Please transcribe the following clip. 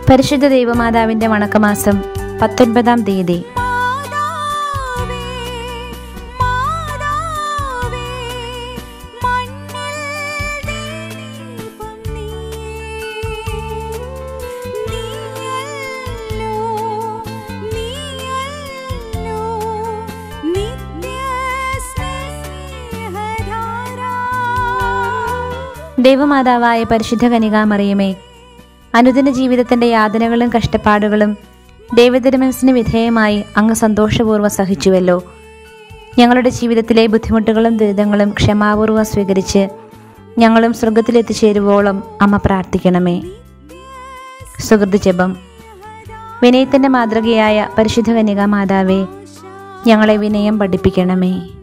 പരിശുദ്ധ ദൈവമാതാവിന്റെ വണക്കമാസം പത്തൊൻപതാം തീയതി മാതാവേ മാതാവേ മണ്ണിൽ ദീപം നീയേ നീയല്ലോ നീയല്ലോ നിത്യ സ്നേഹധാര ദൈവമാതാവായ പരിശുദ്ധ കനികാമറിയമേ അനുദിന ജീവിതത്തിന്റെ യാതനകളും കഷ്ടപ്പാടുകളും ദൈവതിരുമനസിന് വിധേയമായി അങ്ങ് സന്തോഷപൂർവ്വം സഹിച്ചുവല്ലോ ഞങ്ങളുടെ ജീവിതത്തിലെ ബുദ്ധിമുട്ടുകളും ദുരിതങ്ങളും ക്ഷമാപൂർവ്വം സ്വീകരിച്ച് ഞങ്ങളും സ്വർഗത്തിലെത്തിച്ചേരുവോളം അമ്മ പ്രാർത്ഥിക്കണമേ സുഹൃത്ത് ജപം വിനയത്തിന്റെ മാതൃകയായ പരിശുദ്ധ കന്യകാ മാതാവേ ഞങ്ങളെ വിനയം പഠിപ്പിക്കണമേ